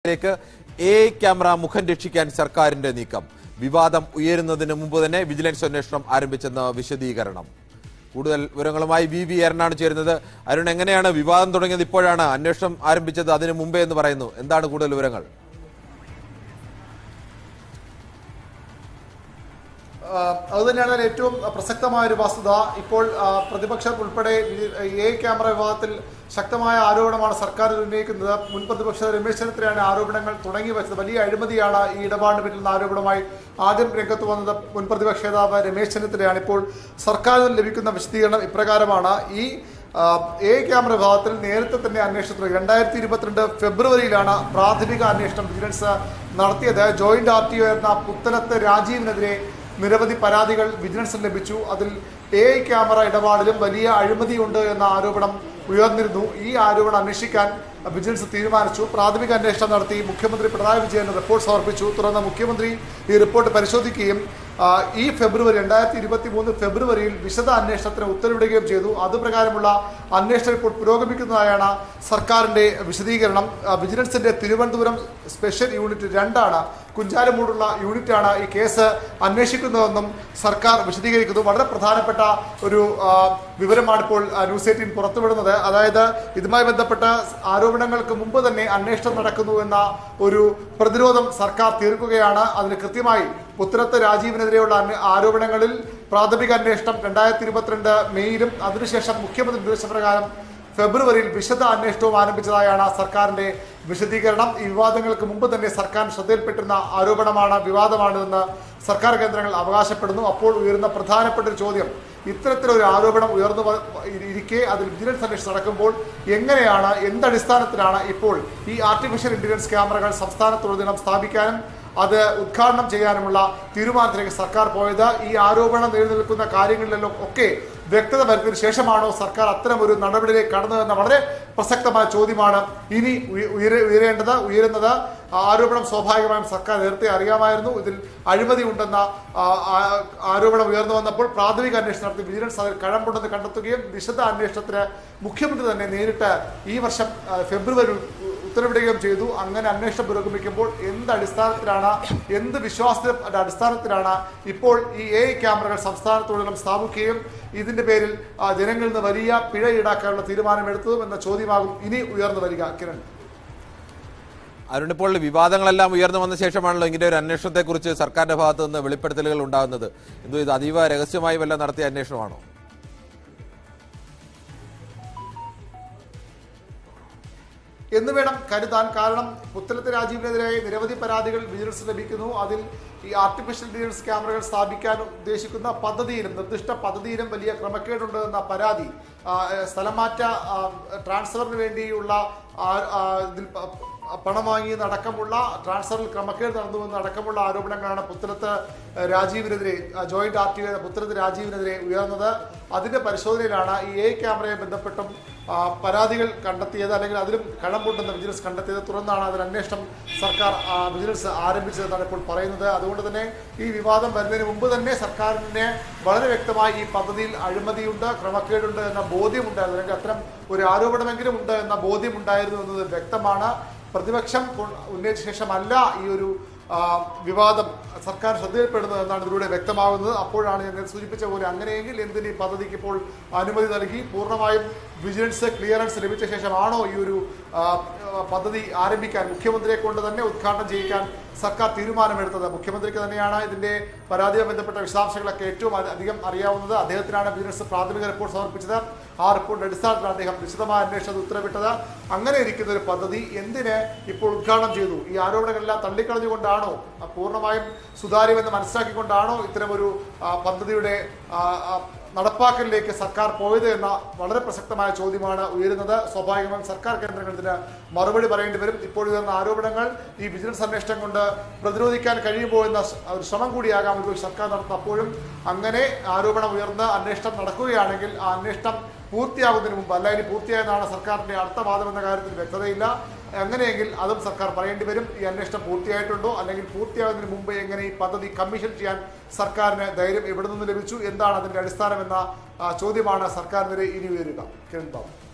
lake A camera മുഖം രക്ഷിക്കാൻ സർക്കാരിന്റെ നീക്കം വിവാദം ഉയരുന്നതിന് മുമ്പ് തന്നെ വിജിലൻസ് അന്വേഷണം ആരംഭിച്ചെന്ന വിശദീകരണം കൂടുതൽ വിവരങ്ങളുമായി വി വി അരുണാണ് ചേരുന്നത് അരുൺ എങ്ങനെയാണ് വിവാദം തുടങ്ങിയത് ഇപ്പോഴാണ് അന്വേഷണം ആരംഭിച്ചത് അതിനു മുമ്പേ എന്ന് പറയുന്നു എന്താണ് കൂടുതൽ വിവരങ്ങൾ ആഹ് അതുതന്നെയാണ് അതിൽ ഏറ്റവും പ്രസക്തമായ ഒരു വസ്തുത ഇപ്പോൾ ആഹ് പ്രതിപക്ഷം ഉൾപ്പെടെ എ ക്യാമറ വിവാദത്തിൽ ശക്തമായ ആരോപണമാണ് സർക്കാർ ഉന്നയിക്കുന്നത് മുൻ പ്രതിപക്ഷ രമേശ് ചെന്നിത്തലയാണ് ആരോപണങ്ങൾ തുടങ്ങി വെച്ചത് വലിയ അഴിമതിയാണ് ഈ ഇടപാടിന് പിന്നിൽ നിന്ന് ആരോപണമായി ആദ്യം രംഗത്ത് വന്നത് മുൻ പ്രതിപക്ഷ നേതാവ് രമേശ് ചെന്നിത്തലയാണ് ഇപ്പോൾ സർക്കാരിൽ നിന്ന് ലഭിക്കുന്ന വിശദീകരണം ഇപ്രകാരമാണ് ഈ ആഹ് എ ക്യാമറ വിഭാഗത്തിൽ നേരത്തെ തന്നെ അന്വേഷണം തുടങ്ങി രണ്ടായിരത്തി ഇരുപത്തിരണ്ട് ഫെബ്രുവരിയിലാണ് പ്രാഥമിക അന്വേഷണം വിജിലൻസ് നടത്തിയത് ജോയിന്റ് ആർ ടി ഒ എന്ന പുത്തനത്ത് രാജീവിനെതിരെ നിരവധി പരാതികൾ വിജിലൻസിന് ലഭിച്ചു അതിൽ എ ഐ ക്യാമറ ഇടപാടിലും വലിയ അഴിമതിയുണ്ട് എന്ന ആരോപണം ഉയർന്നിരുന്നു ഈ ആരോപണം അന്വേഷിക്കാൻ വിജിലൻസ് തീരുമാനിച്ചു പ്രാഥമിക അന്വേഷണം നടത്തി മുഖ്യമന്ത്രി പിണറായി വിജയൻ റിപ്പോർട്ട് സമർപ്പിച്ചു തുടർന്ന് മുഖ്യമന്ത്രി ഈ റിപ്പോർട്ട് പരിശോധിക്കുകയും ആ, ഈ ഫെബ്രുവരി രണ്ടായിരത്തി ഇരുപത്തി മൂന്ന് ഫെബ്രുവരിയിൽ വിശദ അന്വേഷണത്തിന് ഉത്തരവിടുകയും ചെയ്തു അതുപ്രകാരമുള്ള അന്വേഷണം ഇപ്പോൾ പുരോഗമിക്കുന്നതായാണ് സർക്കാരിന്റെ വിശദീകരണം ആ, വിജിലൻസിന്റെ തിരുവനന്തപുരം സ്പെഷ്യൽ യൂണിറ്റ് രണ്ടാണ് കുഞ്ചാലമൂടുള്ള യൂണിറ്റാണ് ഈ കേസ് അന്വേഷിക്കുന്നതെന്നും സർക്കാർ വിശദീകരിക്കുന്നു വളരെ പ്രധാനപ്പെട്ട ഒരു ആ, വിവരമാണ് ഇപ്പോൾ ആ, ന്യൂസ് എയ്റ്റീൻ പുറത്തുവിടുന്നത് അതായത് ഇതുമായി ബന്ധപ്പെട്ട ആരോപണങ്ങൾക്ക് മുമ്പ് തന്നെ അന്വേഷണം നടക്കുന്നു എന്ന ഒരു പ്രതിരോധം സർക്കാർ തീർക്കുകയാണ് അതിന് കൃത്യമായി പുത്തരത്ത് രാജീവിനെതിരെയുള്ള അന്വേ- ആരോപണങ്ങളിൽ പ്രാഥമിക അന്വേഷണം രണ്ടായിരത്തി ഇരുപത്തിരണ്ട് മെയ്യിലും അതിനുശേഷം മുഖ്യമന്ത്രി നിർദ്ദേശപ്രകാരം ഫെബ്രുവരിയിൽ വിശദ അന്വേഷണവും ആരംഭിച്ചതായാണ് സർക്കാരിന്റെ വിശദീകരണം ഈ വിവാദങ്ങൾക്ക് മുമ്പ് തന്നെ സർക്കാർ ശ്രദ്ധയിൽപ്പെട്ടിരുന്ന ആരോപണമാണ് വിവാദമാണിതെന്ന് സർക്കാർ കേന്ദ്രങ്ങൾ അവകാശപ്പെടുന്നു അപ്പോൾ ഉയരുന്ന പ്രധാനപ്പെട്ട ഒരു ചോദ്യം ഇത്തരത്തിലൊരു ആരോപണം ഉയർന്നു വ- ഇരിക്കെ അതിൽ വിജിലൻസ് അന്വേഷണം നടക്കുമ്പോൾ എങ്ങനെയാണ് എന്തടിസ്ഥാനത്തിലാണ് ഇപ്പോൾ ഈ ആർട്ടിഫിഷ്യൽ ഇന്റലിജൻസ് ക്യാമറകൾ സംസ്ഥാനത്തുടനീളം സ്ഥാപിക്കാനും അത് ഉദ്ഘാടനം ചെയ്യാനുമുള്ള തീരുമാനത്തിലേക്ക് സർക്കാർ പോയത് ഈ ആരോപണം നിലനിൽക്കുന്ന കാര്യങ്ങളിലെല്ലാം ഒക്കെ വ്യക്തത വരുത്തിയതിനു ശേഷമാണോ സർക്കാർ അത്തരം ഒരു നടപടിയിലേക്ക് കടന്നതെന്ന വളരെ പ്രസക്തമായ ചോദ്യമാണ് ഇനി ഉയ- ഉയര- ഉയരേണ്ടത് ഉയരുന്നത് ആരോപണം സ്വാഭാവികമായും സർക്കാർ നേരത്തെ അറിയാമായിരുന്നു ഇതിൽ അഴിമതി ഉണ്ടെന്ന ആ, ആ, ആരോപണം ഉയർന്നു വന്നപ്പോൾ പ്രാഥമിക അന്വേഷണം നടത്തി വിജിലൻസ് അതിൽ കഴമ്പുണ്ടെന്ന് കണ്ടെത്തുകയും വിശദ അന്വേഷണത്തിന് മുഖ്യമന്ത്രി തന്നെ നേരിട്ട് ഈ വർഷം ആ, ഫെബ്രുവരി ഉത്തരവിടുകയും ചെയ്തു അങ്ങനെ അന്വേഷണം പുരോഗമിക്കുമ്പോൾ എന്ത് അടിസ്ഥാനത്തിലാണ് എന്ത് വിശ്വാസത്തിന്റെ അടിസ്ഥാനത്തിലാണ് ഇപ്പോൾ ഈ എ ക്യാമറകൾ സംസ്ഥാനത്തുടനീളം സ്ഥാപിക്കുകയും ഇതിന്റെ പേരിൽ ആ, ജനങ്ങളിൽ നിന്ന് വലിയ പിഴ ഈടാക്കാനുള്ള തീരുമാനമെടുത്തതും എന്ന ചോദ്യമാകും ഇനി ഉയർന്നു വരിക കിരൺ അരുൺ ഇപ്പോൾ വിവാദങ്ങളെല്ലാം ഉയർന്നു വന്ന ശേഷമാണല്ലോ ഇങ്ങനെ ഒരു അന്വേഷണത്തെക്കുറിച്ച് സർക്കാരിന്റെ ഭാഗത്ത് നിന്ന് വെളിപ്പെടുത്തലുകൾ ഉണ്ടാകുന്നത് എന്തോ ഇത് അതീവ രഹസ്യമായി വല്ല നടത്തിയ അന്വേഷണമാണോ എന്ന് വേണം കരുതാൻ കാരണം പുത്തലത്ത് രാജീവിനെതിരെ നിരവധി പരാതികൾ വിജിലൻസ് ലഭിക്കുന്നു അതിൽ ഈ ആർട്ടിഫിഷ്യൽ ഇന്റലിജൻസ് ക്യാമറകൾ സ്ഥാപിക്കാൻ ഉദ്ദേശിക്കുന്ന പദ്ധതിയിലും നിർദ്ദിഷ്ട പദ്ധതിയിലും വലിയ ക്രമക്കേടുണ്ട് എന്ന പരാതി ആ, സ്ഥലം മാറ്റ ആ, ട്രാൻസ്ഫറിന് വേണ്ടിയുള്ള ആ, ആ, ഇതിൽ പ- പണം വാങ്ങിയെന്നടക്കമുള്ള ട്രാൻസ്ഫറിൽ ക്രമക്കേട് നടന്നുവെന്ന് അടക്കമുള്ള ആരോപണങ്ങളാണ് പുത്തലത്ത് രാജീവിനെതിരെ ജോയിന്റ് ആർ ടി പുത്തലത്ത് രാജീവിനെതിരെ ഉയർന്നത് അതിന്റെ പരിശോധനയിലാണ് ഈ എ ക്യാമറയെ ബന്ധപ്പെട്ടും ആ, പരാതികൾ കണ്ടെത്തിയത് അല്ലെങ്കിൽ അതിലും കഴമ്പുണ്ടെന്ന് വിജിലൻസ് കണ്ടെത്തിയത് തുടർന്നാണ് അതിൽ അന്വേഷണം സർക്കാർ ആ, വിജിലൻസ് ആരംഭിച്ചതെന്നാണ് ഇപ്പോൾ പറയുന്നത് അതുകൊണ്ട് തന്നെ ഈ വിവാദം വരുന്നതിന് മുമ്പ് തന്നെ സർക്കാരിന് വളരെ വ്യക്തമായി ഈ പദ്ധതിയിൽ അഴിമതിയുണ്ട് ക്രമക്കേടുണ്ട് എന്ന ബോധ്യമുണ്ടായിരുന്നു അല്ലെങ്കിൽ അത്തരം ഒരു ആരോപണമെങ്കിലും ഉണ്ട് എന്ന ബോധ്യമുണ്ടായിരുന്നു എന്നത് വ്യക്തമാണ് പ്രതിപക്ഷം കൊ- ഉന്നയിച്ച ശേഷമല്ല ഈ ഒരു ആ, വിവാദം സർക്കാർ ശ്രദ്ധയിൽപ്പെടുന്നത് എന്നാണ് ഇതിലൂടെ വ്യക്തമാകുന്നത് അപ്പോഴാണ് ഞാൻ സൂചിപ്പിച്ച പോലെ അങ്ങനെയെങ്കിൽ എന്തിന് ഈ പദ്ധതിക്ക് ഇപ്പോൾ അനുമതി നൽകി പൂർണ്ണമായും വിജിലൻസ് ക്ലിയറൻസ് ലഭിച്ച ശേഷമാണോ ഈ ഒരു ആ, ആ, പദ്ധതി ആരംഭിക്കാൻ മുഖ്യമന്ത്രിയെ കൊണ്ട് തന്നെ ഉദ്ഘാടനം ചെയ്യിക്കാൻ സർക്കാർ തീരുമാനമെടുത്തത് മുഖ്യമന്ത്രിക്ക് തന്നെയാണ് ഇതിന്റെ പരാതിയുമായി ബന്ധപ്പെട്ട വിശദാംശങ്ങളൊക്കെ ഏറ്റവും അധ- അധികം അറിയാവുന്നത് അദ്ദേഹത്തിനാണ് വിജിലൻസ് പ്രാഥമിക റിപ്പോർട്ട് സമർപ്പിച്ചത് ആ റിപ്പോർട്ടിന്റെ അടിസ്ഥാനത്തിലാണ് അദ്ദേഹം വിശദമായ അന്വേഷണത്തിന് ഉത്തരവിട്ടത് അങ്ങനെ ഇരിക്കുന്ന ഒരു പദ്ധതി എന്തിന് ഇപ്പോൾ ഉദ്ഘാടനം ചെയ്തു ഈ ആരോപണങ്ങളെല്ലാം തള്ളിക്കളഞ്ഞുകൊണ്ടാണോ ആ, പൂർണ്ണമായും സുതാര്യമെന്ന് മനസ്സിലാക്കിക്കൊണ്ടാണോ ഇത്തരമൊരു ആ, പദ്ധതിയുടെ ആ, ആ, നടപ്പാക്കലിലേക്ക് സർക്കാർ പോയത് എന്ന വളരെ പ്രസക്തമായ ചോദ്യമാണ് ഉയരുന്നത് സ്വാഭാവികമായും സർക്കാർ കേന്ദ്രങ്ങൾ ഇതിന് മറുപടി പറയേണ്ടി വരും ഇപ്പോൾ ഉയർന്ന ആരോപണങ്ങൾ ഈ വിജിലൻസ് അന്വേഷണം കൊണ്ട് പ്രതിരോധിക്കാൻ കഴിയുമോ എന്ന സ്- ഒരു ശ്രമം കൂടിയാകാം ഇത് സർക്കാർ നടത്തുന്നത് അപ്പോഴും അങ്ങനെ ആരോപണം ഉയർന്ന് അന്വേഷണം നടക്കുകയാണെങ്കിൽ ആ അന്വേഷണം പൂർത്തിയാകുന്നതിന് മുമ്പ് അല്ല ഇനി പൂർത്തിയായെന്നാണ് സർക്കാരിന്റെ അടുത്ത വാദം എന്ന കാര്യത്തിൽ വ്യക്തതയില്ല അങ്ങനെയെങ്കിൽ അതും സർക്കാർ പറയേണ്ടി വരും ഈ അന്വേഷണം പൂർത്തിയായിട്ടുണ്ടോ അല്ലെങ്കിൽ പൂർത്തിയാകുന്നതിന് മുമ്പ് എങ്ങനെ ഈ പദ്ധതി കമ്മീഷൻ ചെയ്യാൻ സർക്കാരിന് ധൈര്യം എവിടെ നിന്ന് ലഭിച്ചു എന്താണ് അതിന്റെ അടിസ്ഥാനം എന്ന ആ, ചോദ്യമാണ് സർക്കാരിനെതിരെ ഇനി ഉയരുക കിരൺ ബാബു